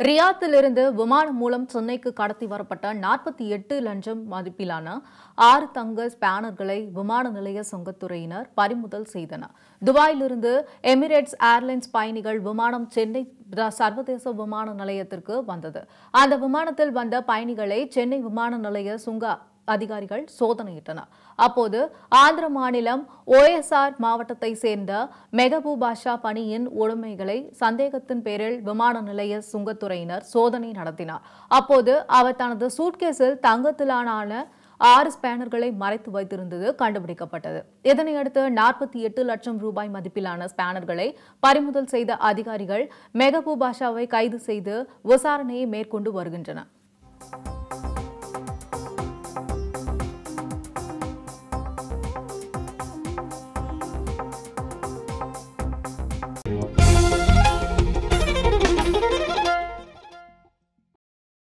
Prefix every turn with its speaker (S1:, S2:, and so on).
S1: ரியாத்திலிருந்து விமானம் மூலம் சென்னைக்கு கடத்தி வரப்பட்ட நாற்பத்தி எட்டு லஞ்சம் மதிப்பிலான ஆறு தங்க ஸ்பேனர்களை விமான நிலைய சுங்கத்துறையினர் பறிமுதல் செய்தனர் துபாயிலிருந்து எமிரேட்ஸ் ஏர்லைன்ஸ் பயணிகள் விமானம் சென்னை சர்வதேச விமான நிலையத்திற்கு வந்தது அந்த விமானத்தில் வந்த பயணிகளை சென்னை விமான நிலைய சுங்க அதிகாரிகள் சோதனையிட்டனர் அப்போது ஆந்திர மாநிலம் ஓஎஸ்ஆர் மாவட்டத்தை சேர்ந்த மெகபூ பாஷா பணியின் உடைமைகளை சந்தேகத்தின் பேரில் விமான நிலைய சுங்கத்துறையினர் சோதனை நடத்தினார் அப்போது அவர் தனது சூட்கேஸில் தங்கத்திலான ஆறு ஸ்பேனர்களை மறைத்து வைத்திருந்தது கண்டுபிடிக்கப்பட்டது இதனையடுத்து நாற்பத்தி எட்டு லட்சம் ரூபாய் மதிப்பிலான ஸ்பேனர்களை பறிமுதல் செய்த அதிகாரிகள் மெகபூ பாஷாவை கைது செய்து விசாரணையை மேற்கொண்டு வருகின்றனர்